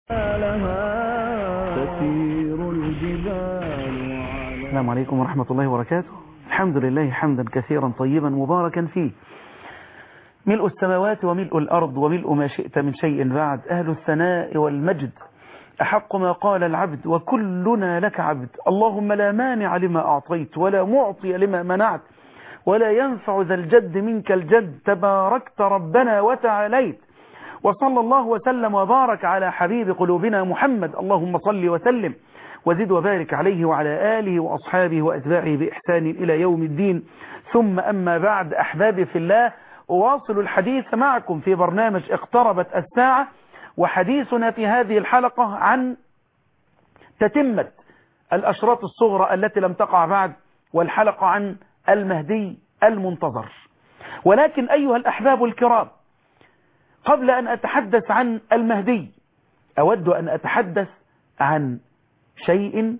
تسير الجبال السلام عليكم ورحمة الله وبركاته الحمد لله حمدا كثيرا طيبا مباركا فيه ملء السماوات وملء الأرض وملء ما شئت من شيء بعد أهل الثناء والمجد أحق ما قال العبد وكلنا لك عبد اللهم لا مانع لما أعطيت ولا معطي لما منعت ولا ينفع ذا الجد منك الجد تباركت ربنا وتعاليت وصلى الله وسلم وبارك على حبيب قلوبنا محمد اللهم صل وسلم وزد وبارك عليه وعلى آله وأصحابه وأتباعه بإحسان إلى يوم الدين ثم أما بعد أحبابي في الله أواصل الحديث معكم في برنامج اقتربت الساعة وحديثنا في هذه الحلقة عن تتمة الأشراط الصغرى التي لم تقع بعد والحلقة عن المهدي المنتظر ولكن أيها الأحباب الكرام قبل أن أتحدث عن المهدي أود أن أتحدث عن شيء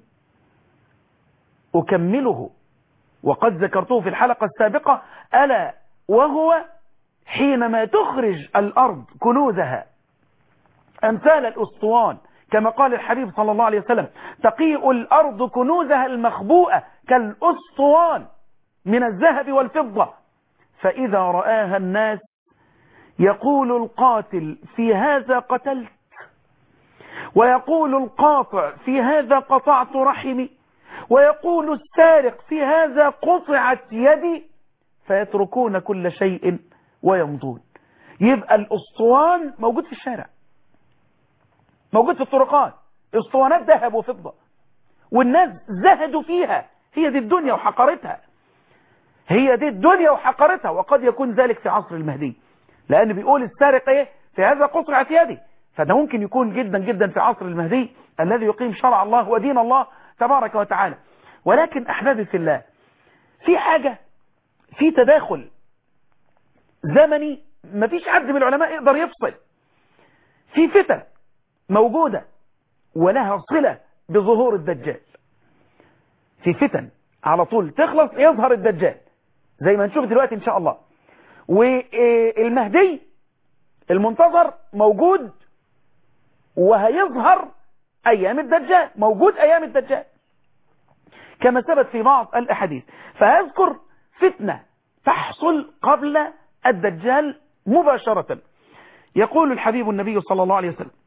أكمله وقد ذكرته في الحلقة السابقة ألا وهو حينما تخرج الأرض كنوزها أمثال الأسطوان كما قال الحبيب صلى الله عليه وسلم تقيء الأرض كنوزها المخبوءة كالأسطوان من الذهب والفضة فإذا رآها الناس يقول القاتل في هذا قتلت ويقول القاطع في هذا قطعت رحمي ويقول السارق في هذا قطعت يدي فيتركون كل شيء ويمضون يبقى الاسطوان موجود في الشارع موجود في الطرقات اسطوانات ذهب وفضة والناس زهدوا فيها هي دي الدنيا وحقرتها هي دي الدنيا وحقرتها وقد يكون ذلك في عصر المهدي لأن بيقول السارق ايه في هذا قطعة يدي فده ممكن يكون جدا جدا في عصر المهدي الذي يقيم شرع الله ودين الله تبارك وتعالى ولكن أحبابي في الله في حاجة في تداخل زمني مفيش حد من العلماء يقدر يفصل في فتن موجودة ولها صلة بظهور الدجال في فتن على طول تخلص يظهر الدجال زي ما نشوف دلوقتي ان شاء الله والمهدي المنتظر موجود وهيظهر ايام الدجال موجود ايام الدجال كما ثبت في بعض الاحاديث فيذكر فتنة تحصل قبل الدجال مباشرة يقول الحبيب النبي صلى الله عليه وسلم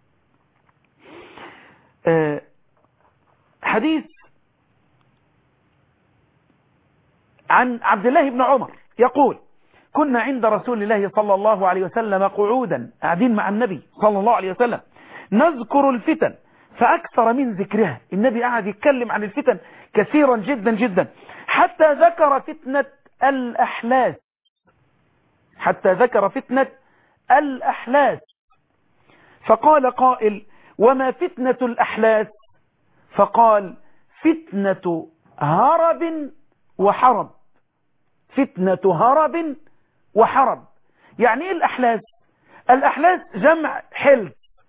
حديث عن عبد الله بن عمر يقول كنا عند رسول الله صلى الله عليه وسلم قعودا قاعدين مع النبي صلى الله عليه وسلم نذكر الفتن فأكثر من ذكرها النبي قاعد يتكلم عن الفتن كثيرا جدا جدا حتى ذكر فتنة الأحلاس حتى ذكر فتنة الأحلاس فقال قائل وما فتنة الأحلاس فقال فتنة هرب وحرب فتنة هرب وحرب يعني ايه الأحلاس الأحلاس جمع حلس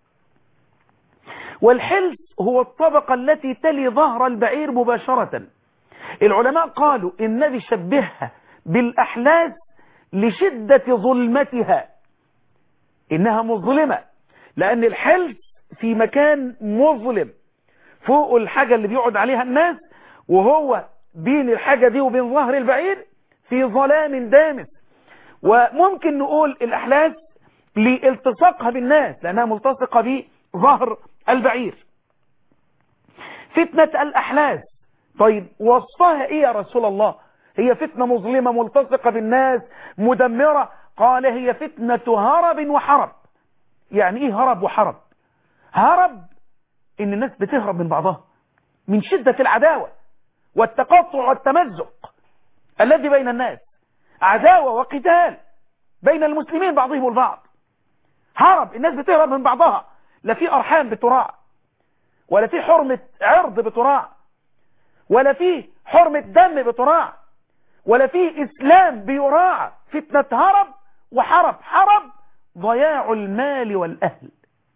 والحلس هو الطبقة التي تلي ظهر البعير مباشرة العلماء قالوا النبي شبهها بالأحلاس لشدة ظلمتها إنها مظلمة لأن الحلس في مكان مظلم فوق الحاجة اللي بيقعد عليها الناس وهو بين الحاجة دي وبين ظهر البعير في ظلام دامس وممكن نقول الأحلاس لالتصاقها بالناس لأنها ملتصقة بظهر البعير فتنة الأحلاس طيب وصفها إيه يا رسول الله هي فتنة مظلمة ملتصقة بالناس مدمرة قال هي فتنة هرب وحرب يعني إيه هرب وحرب هرب إن الناس بتهرب من بعضها من شدة العداوة والتقاطع والتمزق الذي بين الناس عداوة وقتال بين المسلمين بعضهم البعض هرب الناس بتهرب من بعضها لا في أرحام بتراع ولا في حرمة عرض بتراع ولا في حرمة دم بتراع ولا في إسلام بيراع فتنة هرب وحرب حرب ضياع المال والأهل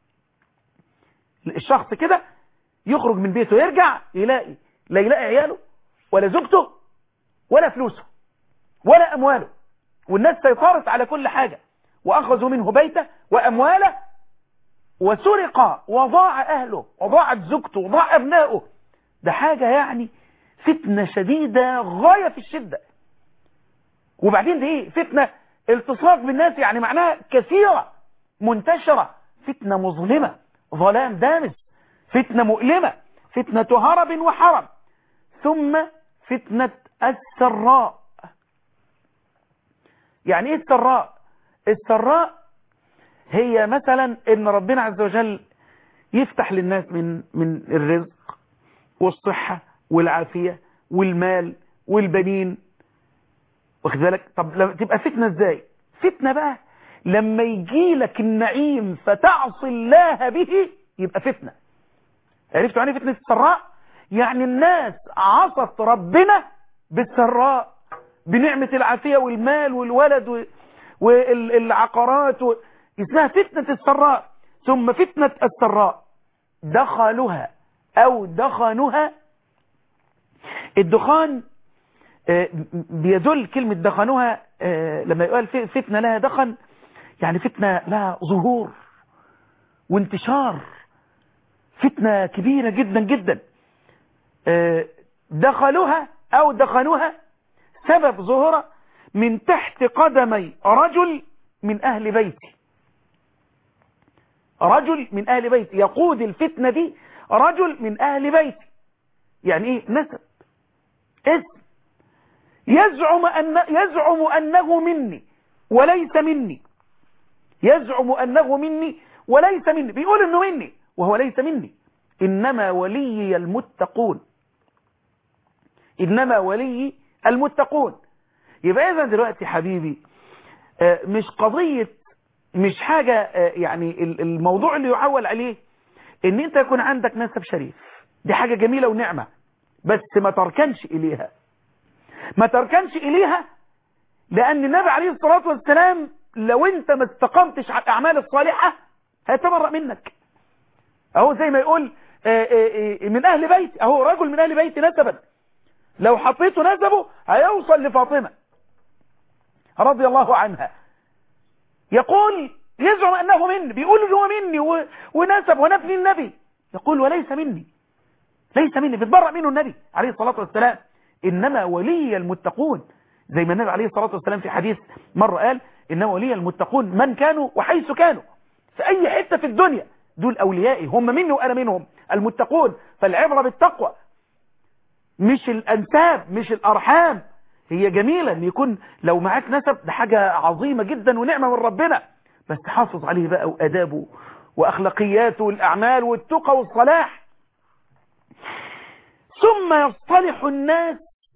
الشخص كده يخرج من بيته يرجع يلاقي لا يلاقي عياله ولا زوجته ولا فلوسه ولا أمواله والناس سيطرت على كل حاجة وأخذوا منه بيته وأمواله وسرق وضاع أهله وضاعت زوجته وضاع أبنائه ده حاجة يعني فتنة شديدة غاية في الشدة وبعدين دي ايه فتنة التصاق بالناس يعني معناها كثيرة منتشرة فتنة مظلمة ظلام دامس فتنة مؤلمة فتنة هرب وحرب ثم فتنة السراء يعني ايه السراء السراء هي مثلا ان ربنا عز وجل يفتح للناس من من الرزق والصحة والعافية والمال والبنين واخد بالك طب لما تبقى فتنة ازاي فتنة بقى لما يجي لك النعيم فتعصي الله به يبقى فتنة عرفتوا يعني فتنة السراء يعني الناس عصت ربنا بالسراء بنعمة العافية والمال والولد والعقارات و... اسمها فتنة السراء ثم فتنة السراء دخلها او دخنها الدخان بيدل كلمة دخنها لما يقال فتنة لها دخن يعني فتنة لها ظهور وانتشار فتنة كبيرة جدا جدا دخلوها او دخنوها سبب ظهورها من تحت قدمي رجل من اهل بيتي رجل من اهل بيتي يقود الفتنة دي رجل من اهل بيتي يعني ايه نسب اسم يزعم أن يزعم أنه مني وليس مني يزعم أنه مني وليس مني بيقول أنه مني وهو ليس مني إنما ولي المتقون إنما ولي المتقون يبقى إذا دلوقتي حبيبي مش قضية مش حاجة يعني الموضوع اللي يعول عليه ان انت يكون عندك نسب شريف دي حاجة جميلة ونعمة بس ما تركنش إليها ما تركنش إليها لأن النبي عليه الصلاة والسلام لو انت ما استقمتش على الأعمال الصالحة هيتبرأ منك اهو زي ما يقول من أهل بيتي اهو رجل من أهل بيتي نسبا لو حطيته نسبه هيوصل لفاطمة رضي الله عنها يقول يزعم أنه مني بيقول هو مني ونسب ونفني النبي يقول وليس مني ليس مني بيتبرأ منه النبي عليه الصلاة والسلام إنما ولي المتقون زي ما النبي عليه الصلاة والسلام في حديث مرة قال إنما ولي المتقون من كانوا وحيث كانوا في أي حتة في الدنيا دول أوليائي هم مني وأنا منهم المتقون فالعبرة بالتقوى مش الأنساب مش الأرحام هي جميلة ان يكون لو معاك نسب ده حاجة عظيمة جدا ونعمة من ربنا بس حافظ عليه بقى وأدابه وأخلاقياته والأعمال والتقى والصلاح ثم يصطلح الناس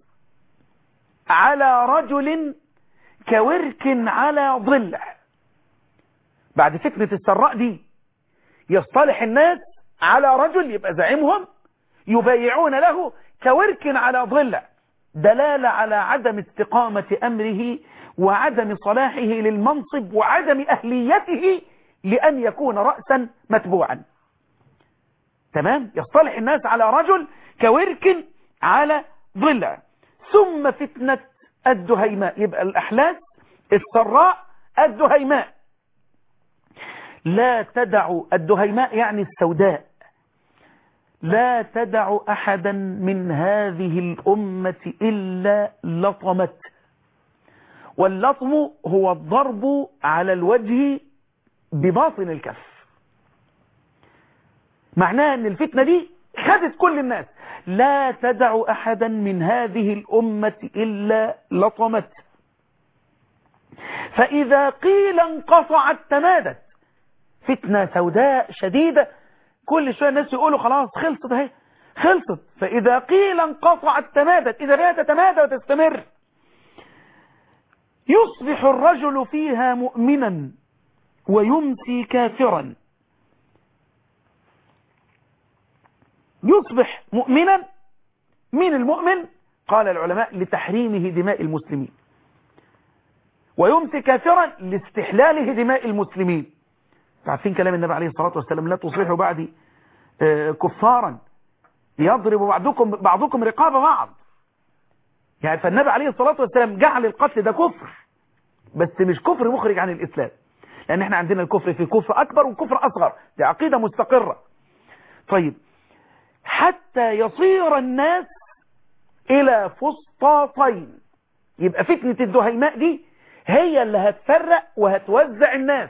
على رجل كورك على ضلع بعد فتنة السراء دي يصطلح الناس على رجل يبقى زعيمهم يبايعون له كورك على ضلع دلالة على عدم استقامة أمره وعدم صلاحه للمنصب وعدم أهليته لأن يكون رأسا متبوعا تمام يصطلح الناس على رجل كورك على ضلع ثم فتنة الدهيماء يبقى الأحلاس السراء الدهيماء لا تدع الدهيماء يعني السوداء لا تدع أحدا من هذه الأمة إلا لطمت واللطم هو الضرب على الوجه بباطن الكف معناه أن الفتنة دي خدت كل الناس لا تدع أحدا من هذه الأمة إلا لطمت فإذا قيل انقطعت تمادت فتنة سوداء شديدة كل شوية الناس يقولوا خلاص خلصت اهي خلصت فإذا قيل انقطعت تمادت إذا بها تتمادى وتستمر يصبح الرجل فيها مؤمنا ويمسي كافرا يصبح مؤمنا من المؤمن قال العلماء لتحريمه دماء المسلمين ويمسي كافرا لاستحلاله دماء المسلمين عارفين كلام النبي عليه الصلاة والسلام لا تصبحوا بعدي كفارا يضرب بعضكم بعضكم رقاب بعض يعني فالنبي عليه الصلاة والسلام جعل القتل ده كفر بس مش كفر مخرج عن الإسلام لان احنا عندنا الكفر في كفر اكبر وكفر اصغر دي عقيدة مستقرة طيب حتى يصير الناس الى فسطاطين يبقى فتنة الدهيماء دي هي اللي هتفرق وهتوزع الناس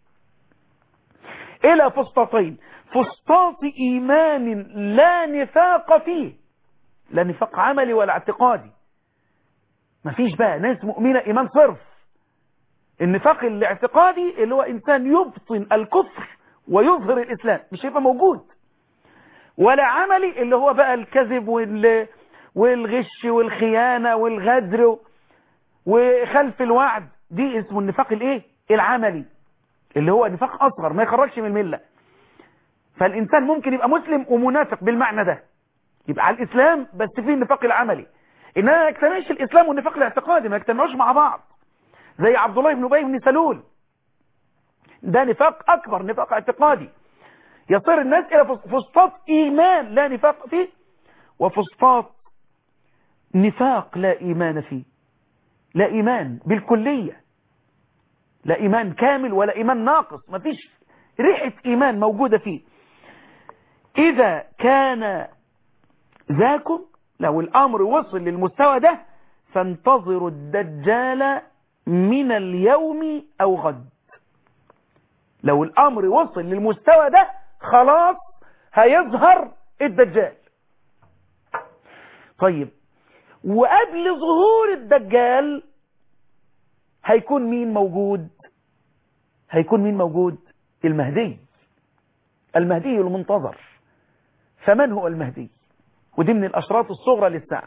الى فسطاطين فسطاط ايمان لا نفاق فيه لا نفاق عملي ولا اعتقادي مفيش بقى ناس مؤمنة ايمان صرف النفاق الاعتقادي اللي هو انسان يبطن الكفر ويظهر الاسلام مش هيبقى موجود ولا عملي اللي هو بقى الكذب وال... والغش والخيانة والغدر وخلف الوعد دي اسمه النفاق الايه العملي اللي هو نفاق اصغر ما يخرجش من المله فالإنسان ممكن يبقى مسلم ومنافق بالمعنى ده يبقى على الإسلام بس فيه النفاق العملي إنما ما يجتمعش الإسلام والنفاق الاعتقادي ما يجتمعوش مع بعض زي عبد الله بن أبي بن سلول ده نفاق أكبر نفاق اعتقادي يصير الناس إلى فسطاط إيمان لا نفاق فيه وفسطاط نفاق لا إيمان فيه لا إيمان بالكلية لا إيمان كامل ولا إيمان ناقص ما فيش ريحة إيمان موجودة فيه إذا كان ذاكم لو الأمر وصل للمستوى ده فانتظروا الدجال من اليوم أو غد لو الأمر وصل للمستوى ده خلاص هيظهر الدجال طيب وقبل ظهور الدجال هيكون مين موجود هيكون مين موجود المهدي المهدي المنتظر فمن هو المهدي ودي من الأشراط الصغرى للساعة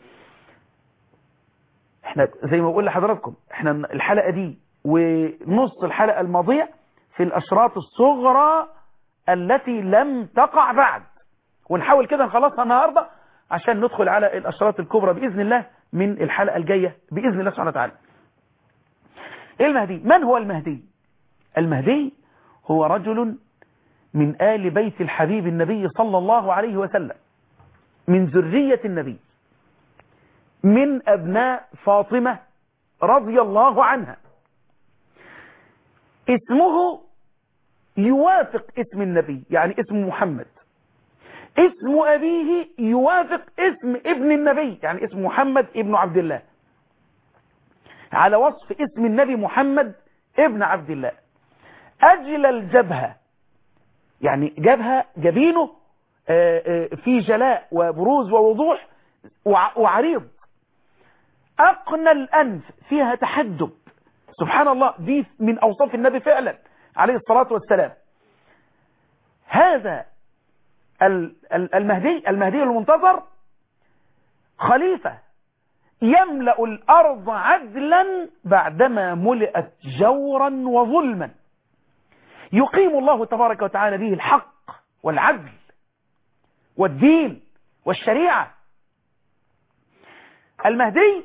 احنا زي ما بقول لحضراتكم احنا الحلقة دي ونص الحلقة الماضية في الأشراط الصغرى التي لم تقع بعد ونحاول كده نخلصها النهاردة عشان ندخل على الأشراط الكبرى بإذن الله من الحلقة الجاية بإذن الله سبحانه وتعالى ايه المهدي من هو المهدي المهدي هو رجل من آل بيت الحبيب النبي صلى الله عليه وسلم من ذرية النبي من أبناء فاطمة رضي الله عنها اسمه يوافق اسم النبي يعني اسم محمد اسم أبيه يوافق اسم ابن النبي يعني اسم محمد ابن عبد الله على وصف اسم النبي محمد ابن عبد الله أجل الجبهة يعني جبهة جبينه في جلاء وبروز ووضوح وعريض أقنى الأنف فيها تحدب سبحان الله دي من أوصاف النبي فعلا عليه الصلاة والسلام هذا المهدي المهدي المنتظر خليفة يملأ الأرض عدلا بعدما ملئت جورا وظلما يقيم الله تبارك وتعالى به الحق والعدل والدين والشريعة المهدي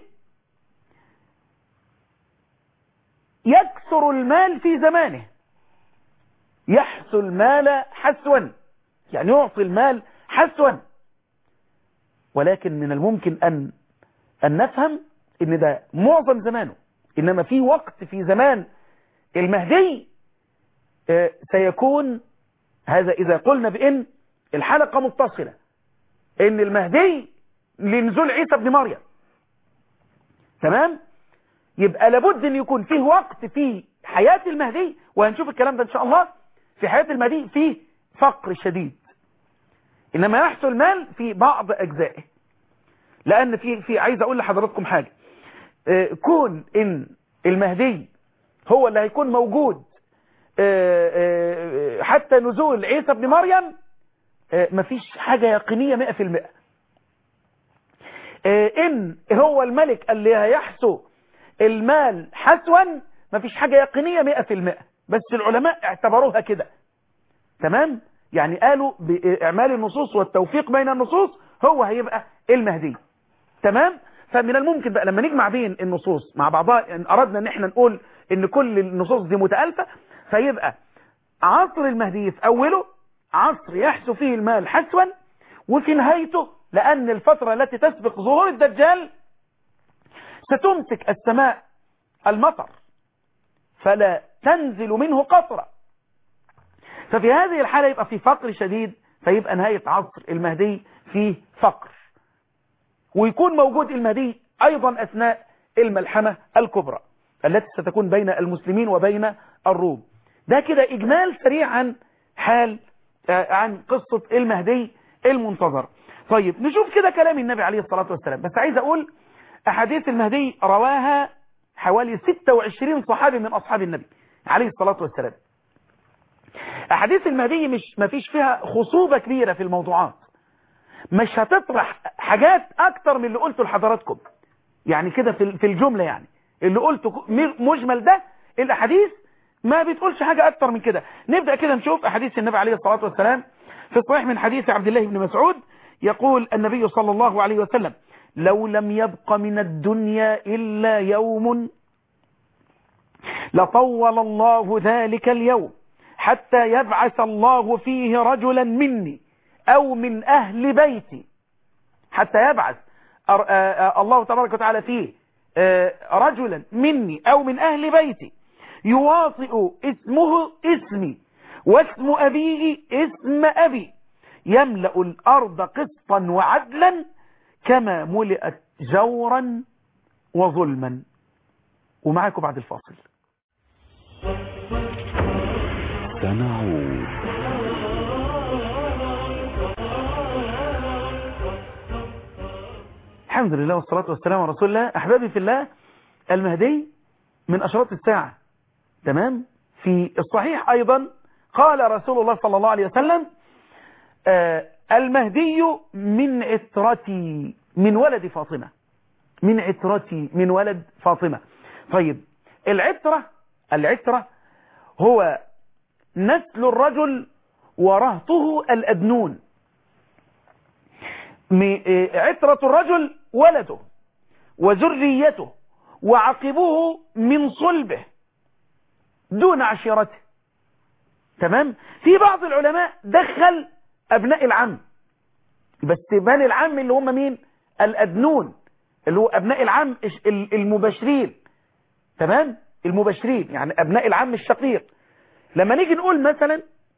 يكثر المال في زمانه يحسو المال حسوا يعني يعطي المال حسوا ولكن من الممكن أن, أن نفهم ان ده معظم زمانه إنما في وقت في زمان المهدي سيكون هذا إذا قلنا بأن الحلقة متصلة ان المهدي لنزول عيسى بن مريم تمام يبقى لابد ان يكون فيه وقت في حياة المهدي وهنشوف الكلام ده ان شاء الله في حياة المهدي فيه فقر شديد انما يحصل المال في بعض اجزائه لان في في عايز اقول لحضراتكم حاجة اه كون ان المهدي هو اللي هيكون موجود اه اه حتى نزول عيسى بن مريم مفيش حاجة يقينية مئة في المئة ان هو الملك اللي هيحسو المال حسوا مفيش حاجة يقينية مئة في المئة بس العلماء اعتبروها كده تمام يعني قالوا بإعمال النصوص والتوفيق بين النصوص هو هيبقى المهدي تمام فمن الممكن بقى لما نجمع بين النصوص مع بعضها ان اردنا ان احنا نقول ان كل النصوص دي متألفة فيبقى عصر المهدي في اوله عصر يحسو فيه المال حسوا وفي نهايته لأن الفترة التي تسبق ظهور الدجال ستمسك السماء المطر فلا تنزل منه قطرة ففي هذه الحالة يبقى في فقر شديد فيبقى نهاية عصر المهدي فيه فقر ويكون موجود المهدي أيضا أثناء الملحمة الكبرى التي ستكون بين المسلمين وبين الروم ده كده إجمال سريع عن حال عن قصة المهدي المنتظر طيب نشوف كده كلام النبي عليه الصلاة والسلام بس عايز أقول أحاديث المهدي رواها حوالي 26 صحابي من أصحاب النبي عليه الصلاة والسلام أحاديث المهدي مش ما فيش فيها خصوبة كبيرة في الموضوعات مش هتطرح حاجات أكتر من اللي قلته لحضراتكم يعني كده في في الجملة يعني اللي قلته مجمل ده الأحاديث ما بتقولش حاجة أكتر من كده نبدأ كده نشوف أحاديث النبي عليه الصلاة والسلام في الصحيح من حديث عبد الله بن مسعود يقول النبي صلى الله عليه وسلم لو لم يبق من الدنيا إلا يوم لطول الله ذلك اليوم حتى يبعث الله فيه رجلا مني أو من أهل بيتي حتى يبعث الله تبارك وتعالى فيه رجلا مني أو من أهل بيتي يواطئ اسمه اسمي واسم أبيه اسم أبي يملأ الأرض قسطا وعدلا كما ملئت جورا وظلما ومعاكم بعد الفاصل سنعود الحمد لله والصلاة والسلام على رسول الله أحبابي في الله المهدي من أشراط الساعة تمام في الصحيح أيضا قال رسول الله صلى الله عليه وسلم آه المهدي من عترتي من ولد فاطمة من عترتي من ولد فاطمة طيب العترة العترة هو نسل الرجل ورهطه الأدنون عترة الرجل ولده وذريته وعقبه من صلبه دون عشيرته تمام في بعض العلماء دخل أبناء العم بس بني العم اللي هم مين الأدنون اللي هو أبناء العم المباشرين تمام المباشرين يعني أبناء العم الشقيق لما نيجي نقول مثلا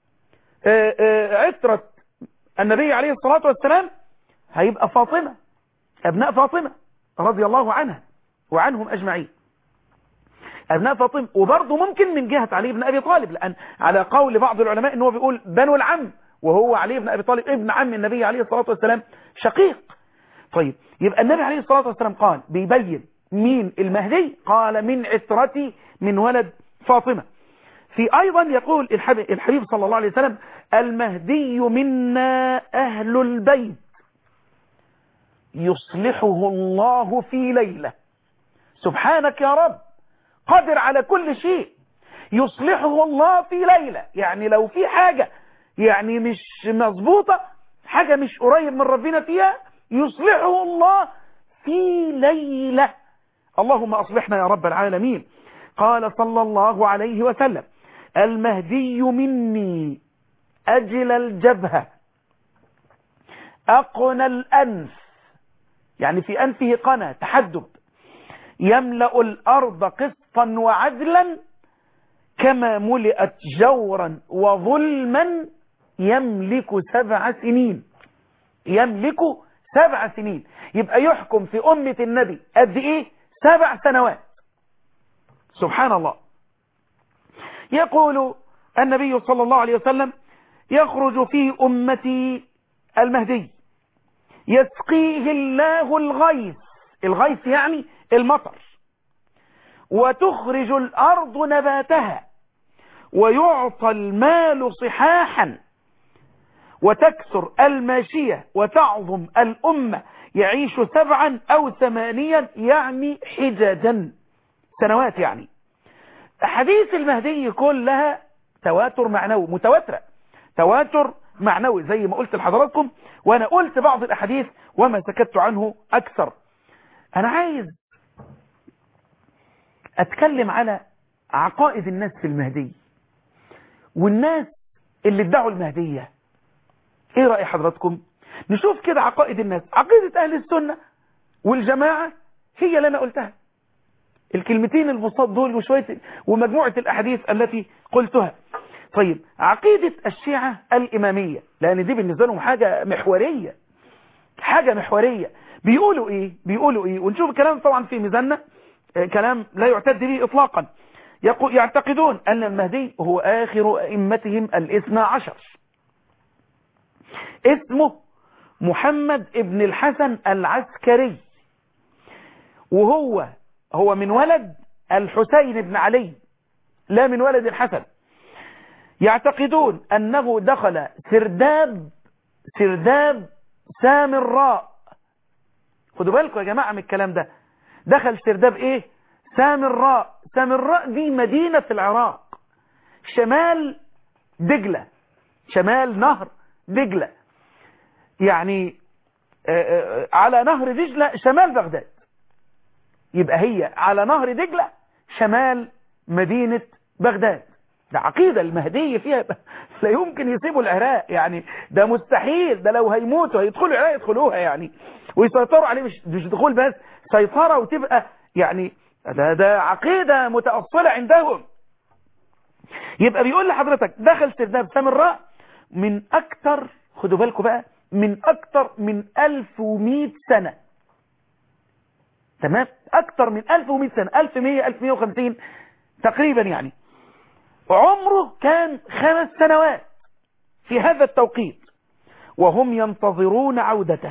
عترة النبي عليه الصلاة والسلام هيبقى فاطمة أبناء فاطمة رضي الله عنها وعنهم أجمعين أبناء فاطمة وبرضه ممكن من جهة علي بن أبي طالب لأن على قول بعض العلماء أنه بيقول بنو العم وهو علي بن أبي طالب ابن عم النبي عليه الصلاة والسلام شقيق طيب يبقى النبي عليه الصلاة والسلام قال بيبين مين المهدي قال من عترتي من ولد فاطمة في أيضا يقول الحبيب صلى الله عليه وسلم المهدي منا أهل البيت يصلحه الله في ليلة سبحانك يا رب قادر على كل شيء يصلحه الله في ليلة يعني لو في حاجة يعني مش مظبوطة حاجة مش قريب من ربنا فيها يصلحه الله في ليلة اللهم أصلحنا يا رب العالمين قال صلى الله عليه وسلم المهدي مني أجل الجبهة أقنى الأنف يعني في أنفه قنا تحدب يملأ الأرض قسطا وعدلا كما ملئت جورا وظلما يملك سبع سنين يملك سبع سنين يبقى يحكم في أمة النبي قد إيه سبع سنوات سبحان الله يقول النبي صلى الله عليه وسلم يخرج في أمتي المهدي يسقيه الله الغيث الغيث يعني المطر وتخرج الأرض نباتها ويعطى المال صحاحا وتكثر الماشية وتعظم الأمة يعيش سبعا أو ثمانيا يعني حججا سنوات يعني حديث المهدي كلها تواتر معنوي متواترة تواتر معنوي زي ما قلت لحضراتكم وانا قلت بعض الاحاديث وما سكت عنه اكثر انا عايز اتكلم على عقائد الناس في المهدي والناس اللي ادعوا المهدية ايه رأي حضراتكم نشوف كده عقائد الناس عقيدة اهل السنة والجماعة هي اللي انا قلتها الكلمتين البساط دول وشوية ومجموعة الأحاديث التي قلتها طيب عقيدة الشيعة الإمامية لأن دي بالنسبة لهم حاجة محورية حاجة محورية بيقولوا إيه بيقولوا إيه ونشوف الكلام طبعا في ميزاننا آه، كلام لا يعتد به إطلاقا يقو- يعتقدون أن المهدي هو آخر أئمتهم الاثنى عشر اسمه محمد ابن الحسن العسكري وهو هو من ولد الحسين بن علي لا من ولد الحسن يعتقدون أنه دخل سرداب سرداب سامراء خدوا بالكم يا جماعة من الكلام ده دخل سرداب ايه سامراء سامراء دي مدينة في العراق شمال دجلة شمال نهر دجلة يعني آه، آه، على نهر دجلة شمال بغداد يبقى هي على نهر دجلة شمال مدينة بغداد ده عقيدة المهدية فيها لا يمكن يسيبوا العراق يعني ده مستحيل ده لو هيموتوا هيدخلوا العراق يدخلوها يعني ويسيطروا عليه مش مش دخول بس سيطرة وتبقى يعني ده ده عقيدة متأصلة عندهم يبقى بيقول لحضرتك دخل سرداب سامراء من أكتر خدوا بالكم بقى من أكتر من 1100 سنة تمام أكتر من 1100 سنة 1100 1150 تقريبا يعني عمره كان خمس سنوات في هذا التوقيت وهم ينتظرون عودته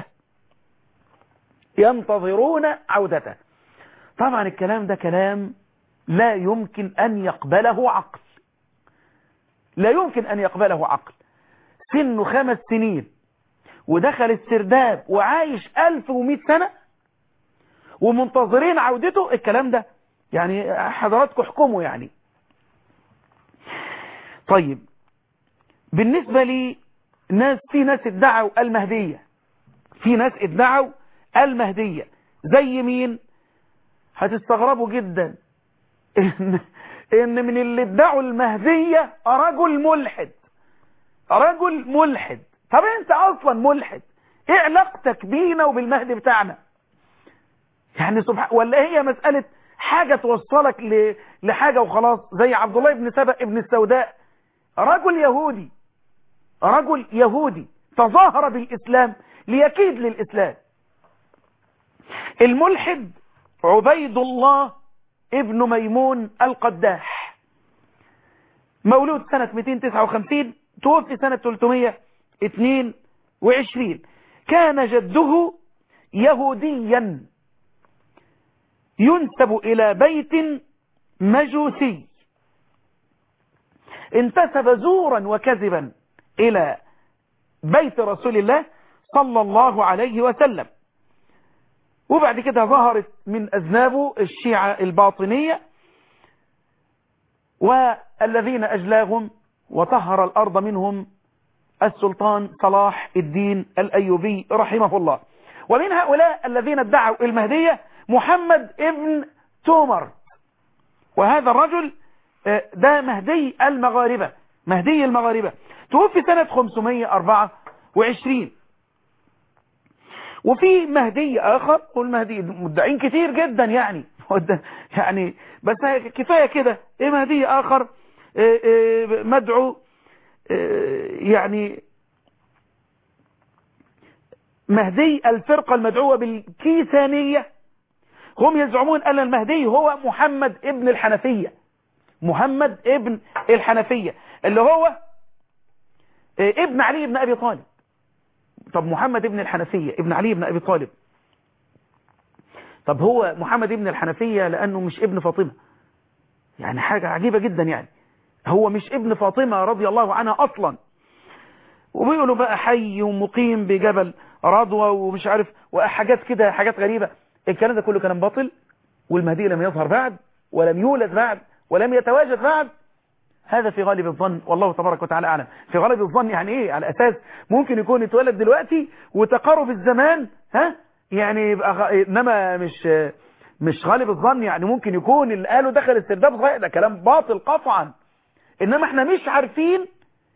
ينتظرون عودته طبعا الكلام ده كلام لا يمكن أن يقبله عقل لا يمكن أن يقبله عقل سنه خمس سنين ودخل السرداب وعايش 1100 سنة ومنتظرين عودته الكلام ده يعني حضراتكم احكموا يعني طيب بالنسبة لي ناس في ناس ادعوا المهدية في ناس ادعوا المهدية زي مين هتستغربوا جدا ان, إن من اللي ادعوا المهدية رجل ملحد رجل ملحد طب انت اصلا ملحد ايه علاقتك بينا وبالمهدي بتاعنا يعني سبحان ولا هي مسألة حاجة توصلك ل... لحاجة وخلاص زي عبد الله بن سبأ ابن السوداء رجل يهودي رجل يهودي تظاهر بالإسلام ليكيد للإسلام الملحد عبيد الله ابن ميمون القداح مولود سنة 259 توفي سنة 322 كان جده يهوديا ينسب إلى بيت مجوسي انتسب زورا وكذبا إلى بيت رسول الله صلى الله عليه وسلم وبعد كده ظهرت من أذنابه الشيعة الباطنية والذين أجلاهم وطهر الأرض منهم السلطان صلاح الدين الأيوبي رحمه الله ومن هؤلاء الذين ادعوا المهدية محمد ابن تومر وهذا الرجل ده مهدي المغاربة مهدي المغاربة توفي سنة 524 وفي مهدي آخر والمهدي مدعين كتير جدا يعني يعني بس كفاية كده ايه مهدي آخر إيه إيه مدعو إيه يعني مهدي الفرقة المدعوة بالكيسانية هم يزعمون أن المهدي هو محمد ابن الحنفية محمد ابن الحنفية اللي هو ابن علي بن أبي طالب طب محمد ابن الحنفية ابن علي بن أبي طالب طب هو محمد ابن الحنفية لأنه مش ابن فاطمة يعني حاجة عجيبة جدا يعني هو مش ابن فاطمة رضي الله عنها أصلا وبيقولوا بقى حي ومقيم بجبل رضوى ومش عارف وحاجات كده حاجات غريبة الكلام ده كله كلام باطل والمهدي لم يظهر بعد ولم يولد بعد ولم يتواجد بعد هذا في غالب الظن والله تبارك وتعالى أعلم في غالب الظن يعني إيه على أساس ممكن يكون يتولد دلوقتي وتقارب الزمان ها يعني يبقى غ... إنما مش مش غالب الظن يعني ممكن يكون اللي قالوا دخل السرداب صحيح ده كلام باطل قطعا إنما احنا مش عارفين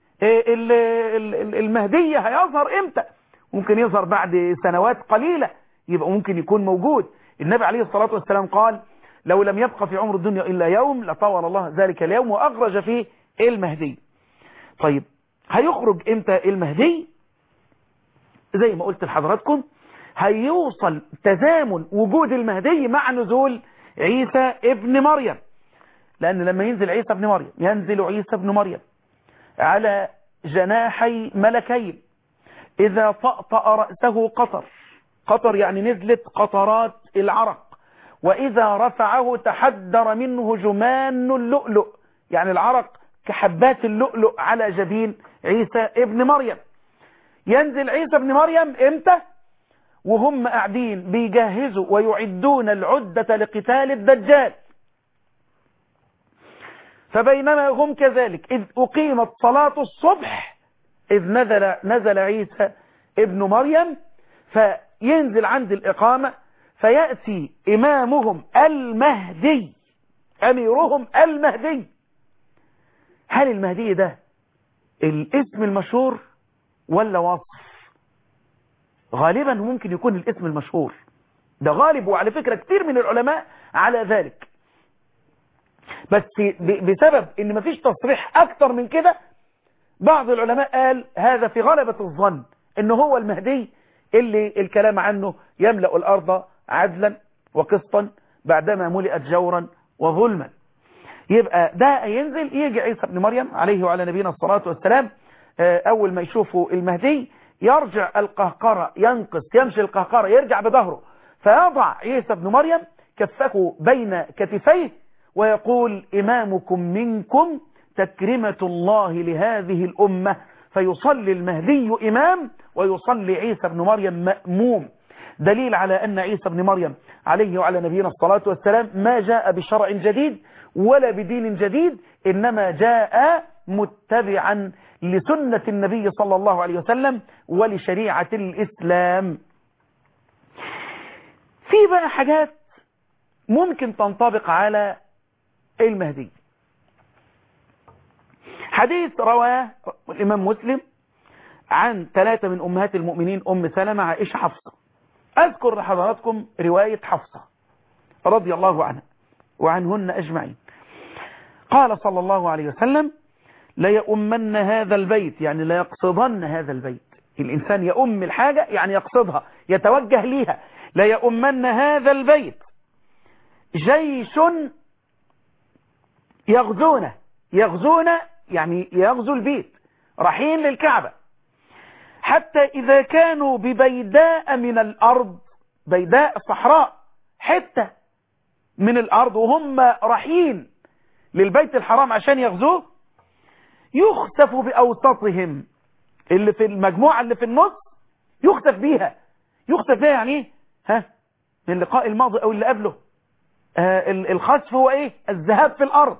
المهدية هيظهر امتى ممكن يظهر بعد سنوات قليلة يبقى ممكن يكون موجود النبي عليه الصلاة والسلام قال لو لم يبقى في عمر الدنيا إلا يوم لطول الله ذلك اليوم وأخرج فيه المهدي طيب هيخرج امتى المهدي زي ما قلت لحضراتكم هيوصل تزامن وجود المهدي مع نزول عيسى ابن مريم لأن لما ينزل عيسى ابن مريم ينزل عيسى ابن مريم على جناحي ملكين إذا طأطأ رأسه قطر قطر يعني نزلت قطرات العرق وإذا رفعه تحدر منه جمان اللؤلؤ يعني العرق كحبات اللؤلؤ على جبين عيسى ابن مريم ينزل عيسى ابن مريم امتى وهم قاعدين بيجهزوا ويعدون العدة لقتال الدجال فبينما هم كذلك إذ أقيمت صلاة الصبح إذ نزل, نزل عيسى ابن مريم فينزل عند الإقامة فيأتي إمامهم المهدي أميرهم المهدي هل المهدي ده الاسم المشهور ولا وصف غالبا ممكن يكون الاسم المشهور ده غالب وعلى فكرة كتير من العلماء على ذلك بس بسبب ان مفيش تصريح اكتر من كده بعض العلماء قال هذا في غلبة الظن انه هو المهدي اللي الكلام عنه يملأ الارض عدلا وقسطا بعدما ملئت جورا وظلما يبقى ده ينزل يجي عيسى ابن مريم عليه وعلى نبينا الصلاة والسلام اول ما يشوفوا المهدي يرجع القهقرة ينقص يمشي القهقرة يرجع بظهره فيضع عيسى ابن مريم كفه بين كتفيه ويقول إمامكم منكم تكرمة الله لهذه الأمة فيصلي المهدي إمام ويصلي عيسى ابن مريم مأموم دليل على أن عيسى ابن مريم عليه وعلى نبينا الصلاة والسلام ما جاء بشرع جديد ولا بدين جديد إنما جاء متبعا لسنة النبي صلى الله عليه وسلم ولشريعة الإسلام في بقى حاجات ممكن تنطبق على المهدي حديث رواه الإمام مسلم عن ثلاثة من أمهات المؤمنين أم سلمة عائشة حفصة أذكر لحضراتكم رواية حفصة رضي الله عنها وعنهن أجمعين قال صلى الله عليه وسلم ليؤمن هذا البيت يعني لا يقصدن هذا البيت الإنسان يؤم الحاجة يعني يقصدها يتوجه ليها ليؤمن هذا البيت جيش يغزونه يغزونه يعني يغزو البيت رايحين للكعبة حتى إذا كانوا ببيداء من الأرض بيداء صحراء حتة من الأرض وهم رايحين للبيت الحرام عشان يغزوه يخسف بأوسطهم اللي في المجموعة اللي في النص يخسف بيها يخسف بيها يعني ايه ها من اللقاء الماضي او اللي قبله آه الخسف هو ايه الذهاب في الارض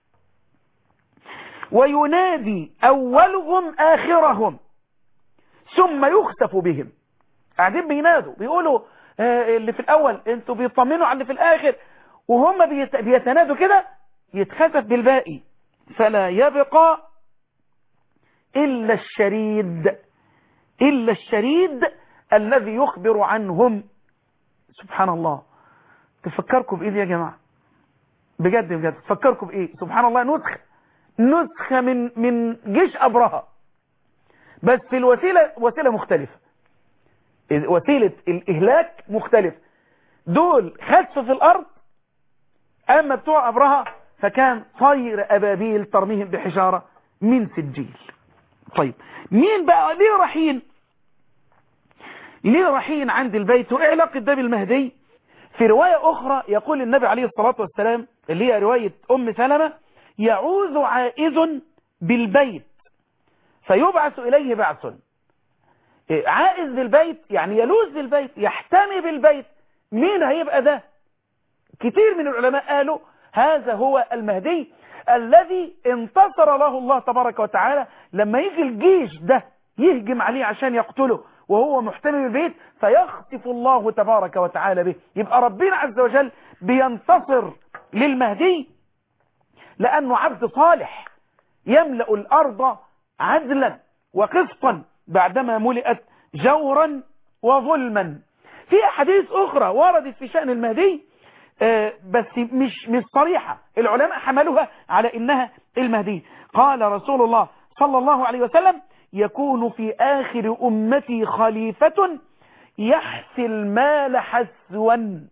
وينادي اولهم اخرهم ثم يخسف بهم قاعدين بينادوا بيقولوا آه اللي في الاول انتوا بيطمنوا على اللي في الاخر وهم بيت... بيتنادوا كده يتخسف بالباقي فلا يبقى إلا الشريد إلا الشريد الذي يخبر عنهم سبحان الله تفكركم بإيه يا جماعة بجد بجد تفكركم بإيه سبحان الله نسخة نسخة من من جيش أبرهة بس في الوسيلة وسيلة مختلفة وسيلة الإهلاك مختلفة دول خسف في الأرض أما بتوع أبرهة فكان طير أبابيل ترميهم بحجارة من سجيل طيب مين بقى ليه رايحين ليه رايحين عند البيت وايه علاقه ده بالمهدي في رواية اخرى يقول النبي عليه الصلاة والسلام اللي هي رواية ام سلمة يعوذ عائذ بالبيت فيبعث اليه بعث عائذ بالبيت يعني يلوذ بالبيت يحتمي بالبيت مين هيبقى ده كتير من العلماء قالوا هذا هو المهدي الذي انتصر له الله تبارك وتعالى لما يجي الجيش ده يهجم عليه عشان يقتله وهو محتمي بالبيت فيخطف الله تبارك وتعالى به يبقى ربنا عز وجل بينتصر للمهدي لأنه عبد صالح يملأ الأرض عدلا وقسطا بعدما ملئت جورا وظلما في أحاديث أخرى وردت في شأن المهدي آه، بس مش مش صريحة العلماء حملوها على إنها المهدي قال رسول الله صلى الله عليه وسلم يكون في آخر أمتي خليفة يحسي المال حسوا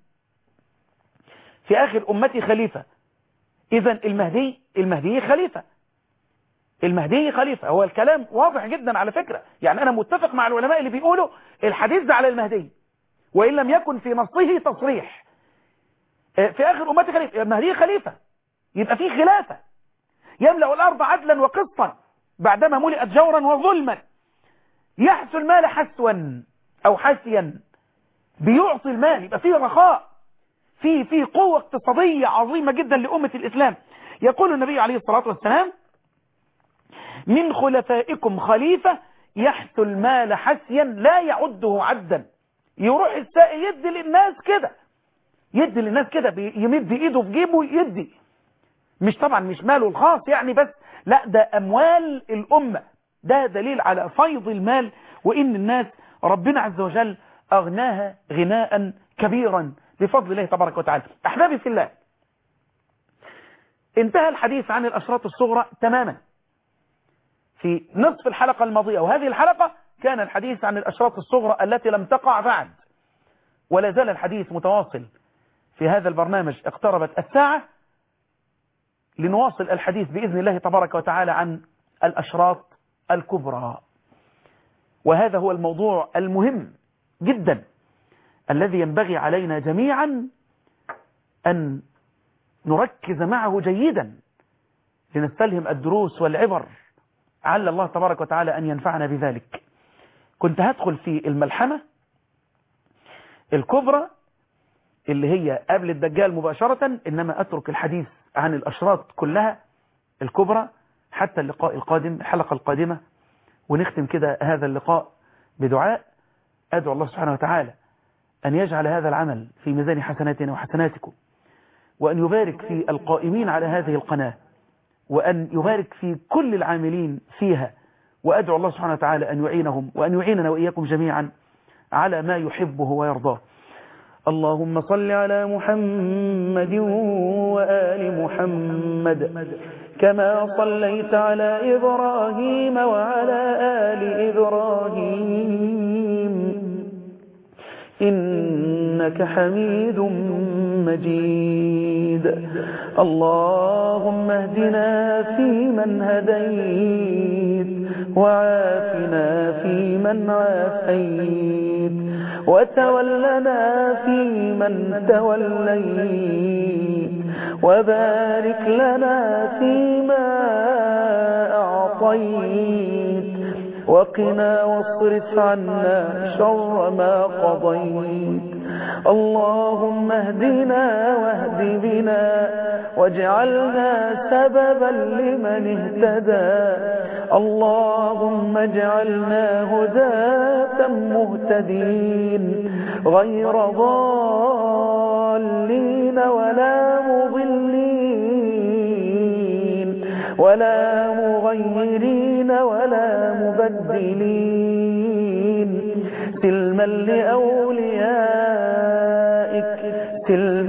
في آخر أمتي خليفة إذا المهدي المهدي خليفة المهدي خليفة هو الكلام واضح جدا على فكرة يعني أنا متفق مع العلماء اللي بيقولوا الحديث ده على المهدي وإن لم يكن في نصه تصريح في آخر أمتي خليفة المهدي خليفة يبقى فيه خلافة يملأ الأرض عدلا وقسطا بعدما ملئت جورا وظلما يحسو المال حسوا أو حسيا بيعطي المال يبقى فيه رخاء في في قوة اقتصادية عظيمة جدا لأمة الإسلام يقول النبي عليه الصلاة والسلام من خلفائكم خليفة يحث المال حسيا لا يعده عدا يروح السائق يدي للناس كده يدي للناس كده يمد ايده في جيبه يدي مش طبعا مش ماله الخاص يعني بس لا ده اموال الامة ده دليل على فيض المال وان الناس ربنا عز وجل اغناها غناء كبيرا بفضل الله تبارك وتعالى احبابي في الله انتهى الحديث عن الاشراط الصغرى تماما في نصف الحلقة الماضية وهذه الحلقة كان الحديث عن الأشراط الصغرى التي لم تقع بعد ولا زال الحديث متواصل في هذا البرنامج اقتربت الساعة لنواصل الحديث بإذن الله تبارك وتعالى عن الأشراط الكبرى وهذا هو الموضوع المهم جدا الذي ينبغي علينا جميعا أن نركز معه جيدا لنستلهم الدروس والعبر عل الله تبارك وتعالى أن ينفعنا بذلك كنت هدخل في الملحمة الكبرى اللي هي قبل الدجال مباشرة إنما أترك الحديث عن الأشراط كلها الكبرى حتى اللقاء القادم الحلقة القادمة ونختم كده هذا اللقاء بدعاء أدعو الله سبحانه وتعالى أن يجعل هذا العمل في ميزان حسناتنا وحسناتكم وأن يبارك في القائمين على هذه القناة وأن يبارك في كل العاملين فيها وأدعو الله سبحانه وتعالى أن يعينهم وأن يعيننا وإياكم جميعا على ما يحبه ويرضاه اللهم صل على محمد وآل محمد كما صليت على إبراهيم وعلى آل إبراهيم إنك حميد مجيد اللهم اهدنا فيمن هديت وعافنا فيمن عافيت وتولنا فيمن توليت وبارك لنا فيما أعطيت وقنا واصرف عنا شر ما قضيت اللهم اهدنا واهد بنا واجعلنا سببا لمن اهتدى اللهم اجعلنا هداة مهتدين غير ضالين ولا مضلين ولا مغيرين ولا مبدلين سلما لأوليائك سلما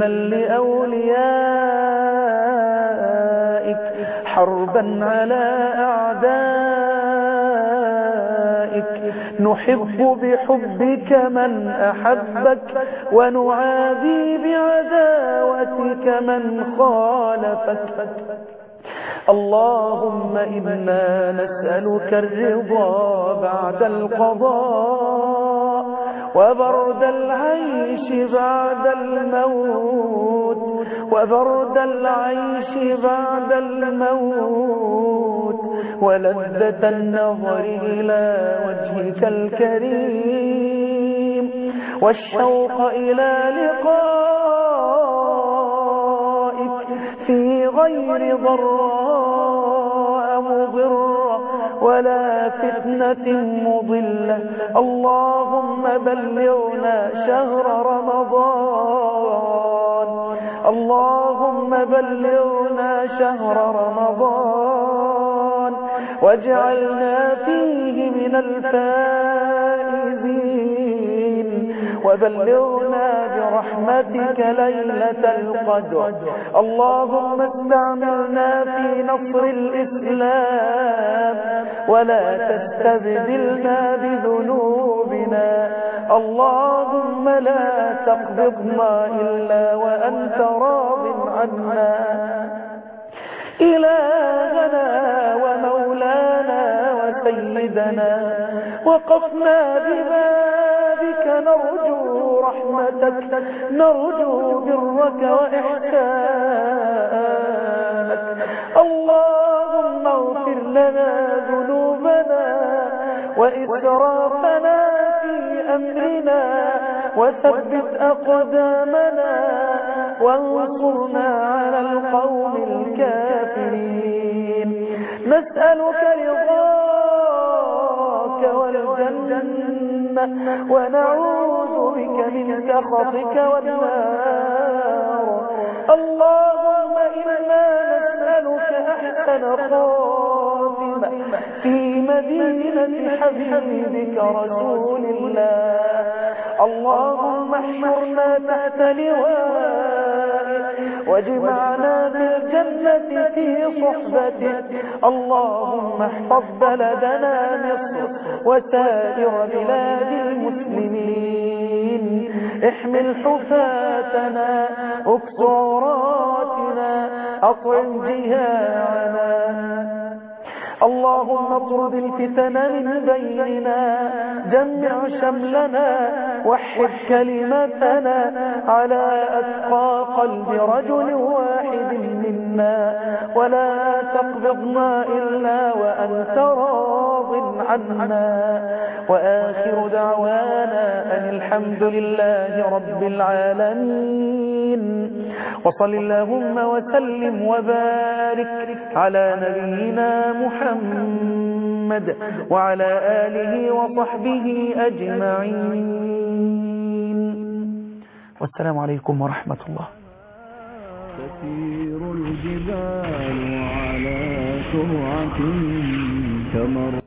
لأوليائك حربا على أعدائك نحب بحبك من أحبك ونعادي بعداوتك من خالفك اللهم إنا نسألك الرضا بعد القضاء وبرد العيش بعد الموت وبرد العيش بعد الموت ولذة النظر إلى وجهك الكريم والشوق إلى لقائك في غير ضراء مضرة ولا فتنة مضلة اللهم بلغنا شهر رمضان اللهم بلغنا شهر رمضان واجعلنا فيه من الفائزين وبلغنا برحمتك ليلة القدر اللهم استعملنا في نصر الإسلام ولا تستبدلنا بذنوبنا اللهم لا تقبضنا إلا وأنت راض عنا إلهنا ومولانا وسيدنا وقفنا ببابك نرجو رحمتك نرجو برك وإحسانك اللهم اغفر لنا ذنوبنا وإسرافنا في أمرنا وثبت أقدامنا وانصرنا على القوم الكافرين نسألك رضاك والجنة ونعوذ بك من سخطك والنار اللهم إنا نسألك أحسن خاتمة في مدينة حبيبك رسول الله اللهم احشرنا تحت لوائك واجمعنا في الجنة في صحبتك اللهم احفظ بلدنا مصر وسائر بلاد المسلمين احمل حفاتنا اكس عوراتنا اطعم جياعنا اللهم اطرد الفتن من بيننا جمع شملنا وحد كلمتنا على أتقى قلب رجل واحد منا ولا تقبضنا إلا وأنت راض عنا وآخر دعوانا أن الحمد لله رب العالمين وصل اللهم وسلم وبارك على نبينا محمد وعلى آله وصحبه أجمعين والسلام عليكم ورحمة الله تسير الجبال على سرعة كمر